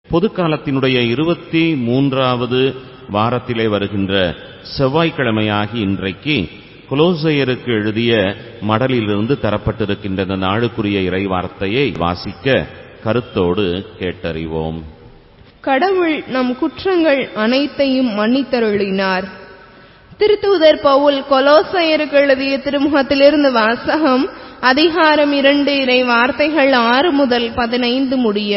பொதுக்காலத்தினுடைய இருபத்தி மூன்றாவது வாரத்திலே வருகின்ற செவ்வாய்க்கிழமையாகி இன்றைக்கு குலோசையருக்கு எழுதிய மடலிலிருந்து தரப்பட்டிருக்கின்ற இந்த நாளுக்குரிய இறை வார்த்தையை வாசிக்க கருத்தோடு கேட்டறிவோம் கடவுள் நம் குற்றங்கள் அனைத்தையும் மன்னித்தருளினார் திருத்தூதர் பவுல் கொலோசையருக்கு எழுதிய திருமுகத்திலிருந்து வாசகம் அதிகாரம் இரண்டு இறை வார்த்தைகள் ஆறு முதல் பதினைந்து முடிய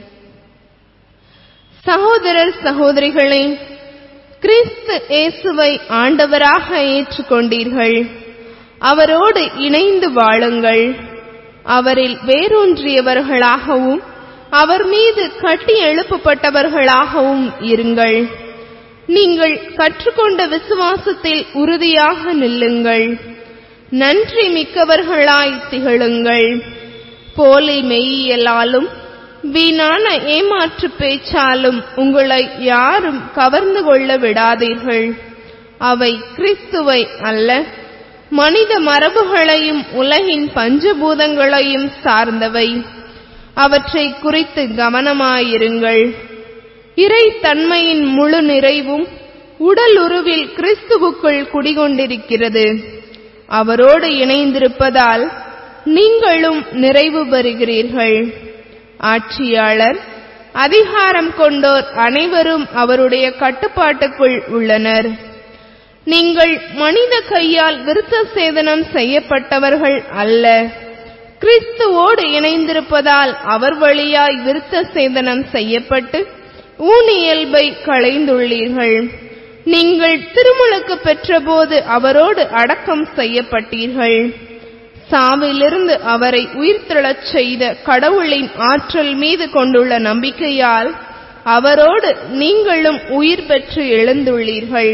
சகோதரர் சகோதரிகளே கிறிஸ்து இயேசுவை ஆண்டவராக ஏற்றுக்கொண்டீர்கள் அவரோடு இணைந்து வாழுங்கள் அவரில் வேரூன்றியவர்களாகவும் அவர் மீது கட்டி எழுப்பப்பட்டவர்களாகவும் இருங்கள் நீங்கள் கற்றுக்கொண்ட விசுவாசத்தில் உறுதியாக நில்லுங்கள் நன்றி மிக்கவர்களாய் திகழுங்கள் போலி மெய்யியலாலும் வீணான ஏமாற்று பேச்சாலும் உங்களை யாரும் கவர்ந்து கொள்ள விடாதீர்கள் அவை கிறிஸ்துவை அல்ல மனித மரபுகளையும் உலகின் பஞ்சபூதங்களையும் சார்ந்தவை அவற்றை குறித்து கவனமாயிருங்கள் இறை தன்மையின் முழு நிறைவும் உடல் உருவில் கிறிஸ்துவுக்குள் குடிகொண்டிருக்கிறது அவரோடு இணைந்திருப்பதால் நீங்களும் நிறைவு பெறுகிறீர்கள் ஆட்சியாளர் அதிகாரம் கொண்டோர் அனைவரும் அவருடைய கட்டுப்பாட்டுக்குள் உள்ளனர் நீங்கள் மனித கையால் விருத்த சேதனம் செய்யப்பட்டவர்கள் அல்ல கிறிஸ்துவோடு இணைந்திருப்பதால் அவர் வழியாய் விருத்த சேதனம் செய்யப்பட்டு ஊனியல்பை களைந்துள்ளீர்கள் நீங்கள் திருமுழுக்கு பெற்றபோது அவரோடு அடக்கம் செய்யப்பட்டீர்கள் சாவிலிருந்து அவரை உயிர்த்தெழச் செய்த கடவுளின் ஆற்றல் மீது கொண்டுள்ள நம்பிக்கையால் அவரோடு நீங்களும் உயிர் பெற்று எழுந்துள்ளீர்கள்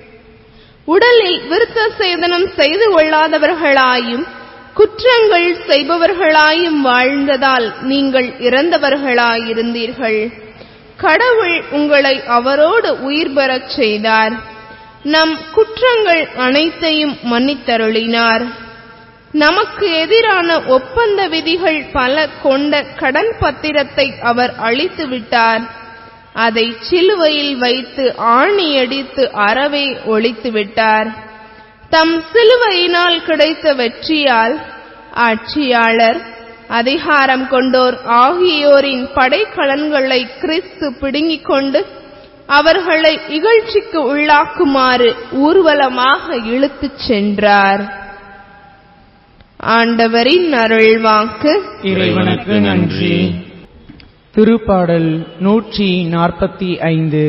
உடலில் விருத்த சேதனம் செய்து கொள்ளாதவர்களாயும் குற்றங்கள் செய்பவர்களாயும் வாழ்ந்ததால் நீங்கள் இறந்தவர்களாயிருந்தீர்கள் கடவுள் உங்களை அவரோடு உயிர் பெறச் செய்தார் நம் குற்றங்கள் அனைத்தையும் மன்னித்தருளினார் நமக்கு எதிரான ஒப்பந்த விதிகள் பல கொண்ட கடன் பத்திரத்தை அவர் அழித்து விட்டார் அதை சிலுவையில் வைத்து ஆணியடித்து அறவே ஒழித்து விட்டார் தம் சிலுவையினால் கிடைத்த வெற்றியால் ஆட்சியாளர் அதிகாரம் கொண்டோர் ஆகியோரின் படைக்கலன்களை கிறிஸ்து பிடுங்கிக் கொண்டு அவர்களை இகழ்ச்சிக்கு உள்ளாக்குமாறு ஊர்வலமாக இழுத்துச் சென்றார் ஆண்டவரின் அருள்வாக்கு இறைவனுக்கு நன்றி திருப்பாடல் நூற்றி நாற்பத்தி ஐந்து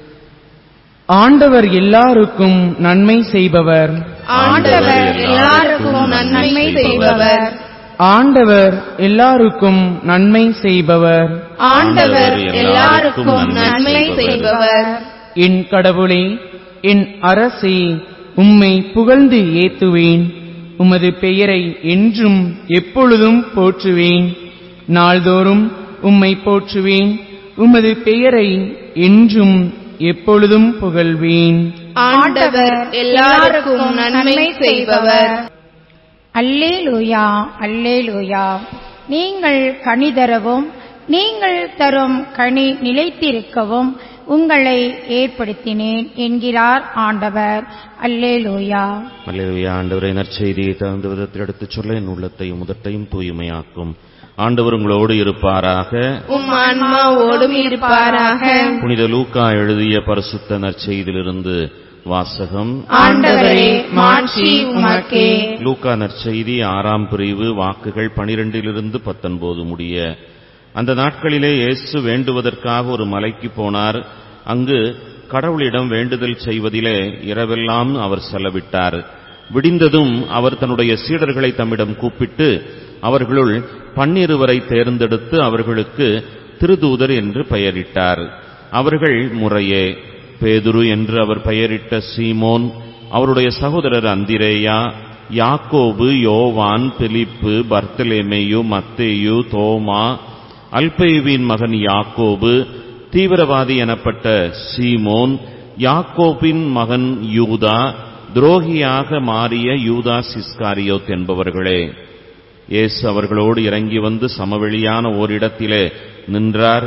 ஆண்டவர் எல்லாருக்கும் நன்மை செய்பவர் ஆண்டவர் எல்லாருக்கும் நன்மை செய்பவர் ஆண்டவர் எல்லாருக்கும் நன்மை செய்பவர் ஆண்டவர் எல்லாருக்கும் நன்மை செய்பவர் என் கடவுளே என் அரசே உம்மை புகழ்ந்து ஏத்துவேன் உமது பெயரை என்றும் எப்பொழுதும் போற்றுவேன் நாள்தோறும் உம்மை போற்றுவேன் உமது பெயரை என்றும் எப்பொழுதும் புகழ்வேன் ஆண்டவர் எல்லாருக்கும் நன்மை செய்பவர் அல்லேலூயா அல்லேலூயா நீங்கள் கனி தரவும் நீங்கள் தரும் கனி நிலைத்திருக்கவும் உங்களை ஏற்படுத்தினேன் என்கிறார் ஆண்டவர் அல்லேலூயா மல்லேலுயா ஆண்டவரை நற்செய்தியை தகுந்த விதத்தில் எடுத்துச் சொல்ல என் உள்ளத்தையும் முதட்டையும் தூய்மையாக்கும் ஆண்டவர் உங்களோடு இருப்பாராக உம் ஆன்மாவோடும் இருப்பாராக புனித லூக்கா எழுதிய பரிசுத்த நற்செய்தியிலிருந்து வாசகம் ஆண்டவரே மாட்சி உமக்கே லூக்கா நற்செய்தி ஆறாம் பிரிவு வாக்குகள் பனிரெண்டிலிருந்து பத்தொன்பது முடிய அந்த நாட்களிலே இயேசு வேண்டுவதற்காக ஒரு மலைக்கு போனார் அங்கு கடவுளிடம் வேண்டுதல் செய்வதிலே இரவெல்லாம் அவர் செலவிட்டார் விடிந்ததும் அவர் தன்னுடைய சீடர்களை தம்மிடம் கூப்பிட்டு அவர்களுள் பன்னிருவரை தேர்ந்தெடுத்து அவர்களுக்கு திருதூதர் என்று பெயரிட்டார் அவர்கள் முறையே பேதுரு என்று அவர் பெயரிட்ட சீமோன் அவருடைய சகோதரர் அந்திரேயா யாக்கோபு யோவான் பிலிப்பு பர்த்தலேமேயு மத்தேயு தோமா அல்பேயுவின் மகன் யாக்கோபு தீவிரவாதி எனப்பட்ட சீமோன் யாக்கோபின் மகன் யூதா துரோகியாக மாறிய யூதா சிஸ்காரியோத் என்பவர்களே இயேசு அவர்களோடு இறங்கி வந்து சமவெளியான ஓரிடத்திலே நின்றார்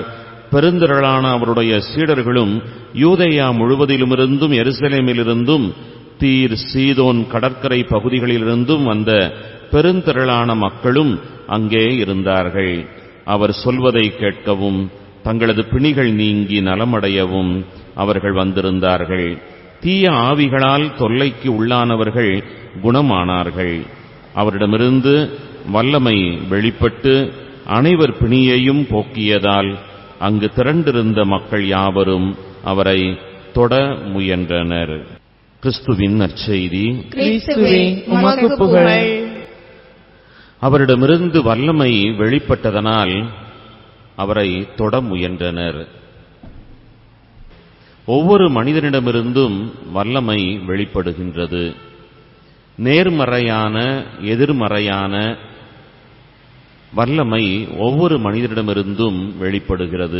பெருந்திரளான அவருடைய சீடர்களும் யூதேயா முழுவதிலுமிருந்தும் எருசலேமிலிருந்தும் தீர் சீதோன் கடற்கரை பகுதிகளிலிருந்தும் வந்த பெருந்திரளான மக்களும் அங்கே இருந்தார்கள் அவர் சொல்வதை கேட்கவும் தங்களது பிணிகள் நீங்கி நலமடையவும் அவர்கள் வந்திருந்தார்கள் தீய ஆவிகளால் தொல்லைக்கு உள்ளானவர்கள் குணமானார்கள் அவரிடமிருந்து வல்லமை வெளிப்பட்டு அனைவர் பிணியையும் போக்கியதால் அங்கு திரண்டிருந்த மக்கள் யாவரும் அவரை தொட முயன்றனர் கிறிஸ்துவின் நற்செய்தி கிறிஸ்துவே உமக்கு புகழ் அவரிடமிருந்து வல்லமை வெளிப்பட்டதனால் அவரை தொட முயன்றனர் ஒவ்வொரு மனிதனிடமிருந்தும் வல்லமை வெளிப்படுகின்றது நேர்மறையான எதிர்மறையான வல்லமை ஒவ்வொரு மனிதனிடமிருந்தும் வெளிப்படுகிறது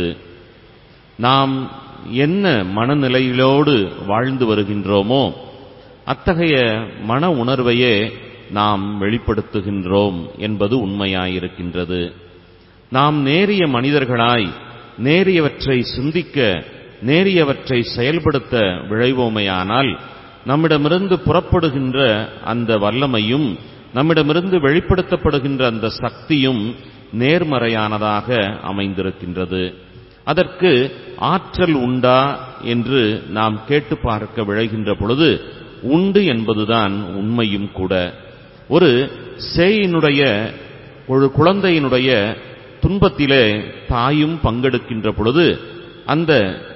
நாம் என்ன மனநிலையிலோடு வாழ்ந்து வருகின்றோமோ அத்தகைய மன உணர்வையே நாம் வெளிப்படுத்துகின்றோம் என்பது உண்மையாயிருக்கின்றது நாம் நேரிய மனிதர்களாய் நேரியவற்றை சிந்திக்க நேரியவற்றை செயல்படுத்த விழைவோமையானால் நம்மிடமிருந்து புறப்படுகின்ற அந்த வல்லமையும் நம்மிடமிருந்து வெளிப்படுத்தப்படுகின்ற அந்த சக்தியும் நேர்மறையானதாக அமைந்திருக்கின்றது அதற்கு ஆற்றல் உண்டா என்று நாம் கேட்டு பார்க்க விழைகின்ற பொழுது உண்டு என்பதுதான் உண்மையும் கூட ஒரு சேயினுடைய ஒரு குழந்தையினுடைய துன்பத்திலே தாயும் பங்கெடுக்கின்ற பொழுது அந்த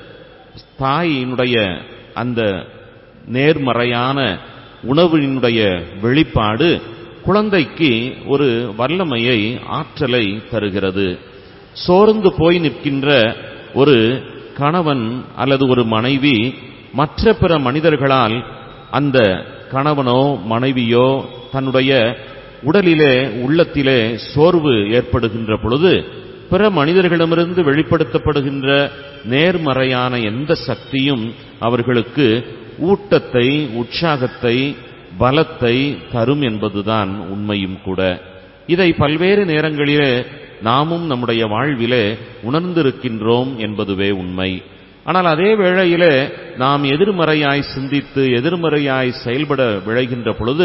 தாயினுடைய அந்த நேர்மறையான உணவினுடைய வெளிப்பாடு குழந்தைக்கு ஒரு வல்லமையை ஆற்றலை தருகிறது சோர்ந்து போய் நிற்கின்ற ஒரு கணவன் அல்லது ஒரு மனைவி மற்ற பிற மனிதர்களால் அந்த கணவனோ மனைவியோ தன்னுடைய உடலிலே உள்ளத்திலே சோர்வு ஏற்படுகின்ற பொழுது பிற மனிதர்களிடமிருந்து வெளிப்படுத்தப்படுகின்ற நேர்மறையான எந்த சக்தியும் அவர்களுக்கு ஊட்டத்தை உற்சாகத்தை பலத்தை தரும் என்பதுதான் உண்மையும் கூட இதை பல்வேறு நேரங்களிலே நாமும் நம்முடைய வாழ்விலே உணர்ந்திருக்கின்றோம் என்பதுவே உண்மை ஆனால் அதே வேளையிலே நாம் எதிர்மறையாய் சிந்தித்து எதிர்மறையாய் செயல்பட விழைகின்ற பொழுது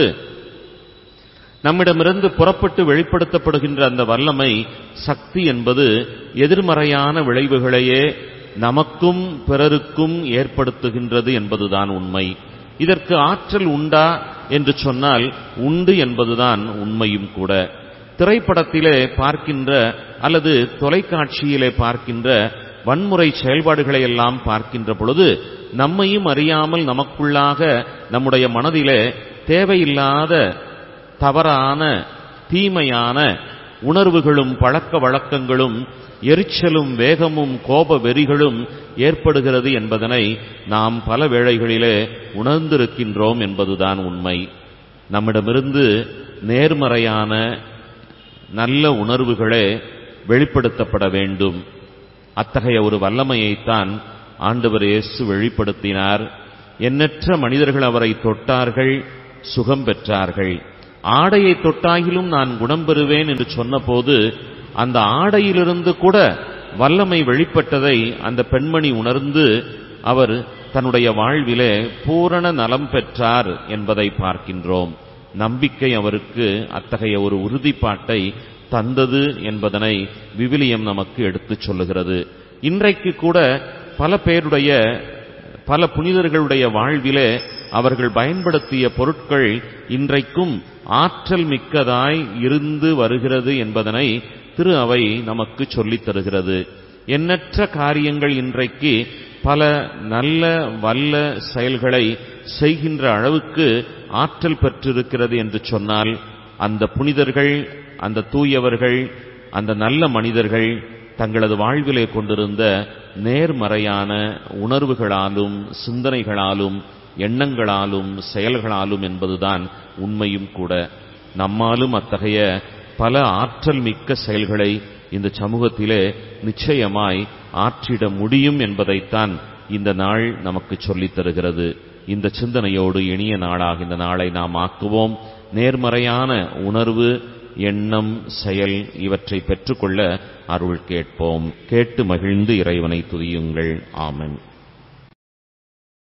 நம்மிடமிருந்து புறப்பட்டு வெளிப்படுத்தப்படுகின்ற அந்த வல்லமை சக்தி என்பது எதிர்மறையான விளைவுகளையே நமக்கும் பிறருக்கும் ஏற்படுத்துகின்றது என்பதுதான் உண்மை இதற்கு ஆற்றல் உண்டா என்று சொன்னால் உண்டு என்பதுதான் உண்மையும் கூட திரைப்படத்திலே பார்க்கின்ற அல்லது தொலைக்காட்சியிலே பார்க்கின்ற வன்முறை செயல்பாடுகளை எல்லாம் பார்க்கின்ற பொழுது நம்மையும் அறியாமல் நமக்குள்ளாக நம்முடைய மனதிலே தேவையில்லாத தவறான தீமையான உணர்வுகளும் பழக்க வழக்கங்களும் எரிச்சலும் வேகமும் கோப வெறிகளும் ஏற்படுகிறது என்பதனை நாம் பல வேளைகளிலே உணர்ந்திருக்கின்றோம் என்பதுதான் உண்மை நம்மிடமிருந்து நேர்மறையான நல்ல உணர்வுகளே வெளிப்படுத்தப்பட வேண்டும் அத்தகைய ஒரு வல்லமையைத்தான் ஆண்டவர் இயேசு வெளிப்படுத்தினார் எண்ணற்ற மனிதர்கள் அவரை தொட்டார்கள் சுகம் பெற்றார்கள் ஆடையை தொட்டாகிலும் நான் குணம் பெறுவேன் என்று சொன்னபோது அந்த ஆடையிலிருந்து கூட வல்லமை வெளிப்பட்டதை அந்த பெண்மணி உணர்ந்து அவர் தன்னுடைய வாழ்விலே பூரண நலம் பெற்றார் என்பதை பார்க்கின்றோம் நம்பிக்கை அவருக்கு அத்தகைய ஒரு உறுதிப்பாட்டை தந்தது என்பதனை விவிலியம் நமக்கு எடுத்துச் சொல்லுகிறது இன்றைக்கு கூட பல பேருடைய பல புனிதர்களுடைய வாழ்விலே அவர்கள் பயன்படுத்திய பொருட்கள் இன்றைக்கும் ஆற்றல் மிக்கதாய் இருந்து வருகிறது என்பதனை திரு அவை நமக்கு சொல்லித் தருகிறது எண்ணற்ற காரியங்கள் இன்றைக்கு பல நல்ல வல்ல செயல்களை செய்கின்ற அளவுக்கு ஆற்றல் பெற்றிருக்கிறது என்று சொன்னால் அந்த புனிதர்கள் அந்த தூயவர்கள் அந்த நல்ல மனிதர்கள் தங்களது வாழ்விலே கொண்டிருந்த நேர்மறையான உணர்வுகளாலும் சிந்தனைகளாலும் எண்ணங்களாலும் செயல்களாலும் என்பதுதான் உண்மையும் கூட நம்மாலும் அத்தகைய பல ஆற்றல் மிக்க செயல்களை இந்த சமூகத்திலே நிச்சயமாய் ஆற்றிட முடியும் என்பதைத்தான் இந்த நாள் நமக்கு சொல்லித் தருகிறது இந்த சிந்தனையோடு இனிய நாளாக இந்த நாளை நாம் ஆக்குவோம் நேர்மறையான உணர்வு எண்ணம் செயல் இவற்றை பெற்றுக்கொள்ள அருள் கேட்போம் கேட்டு மகிழ்ந்து இறைவனை துதியுங்கள் ஆமென்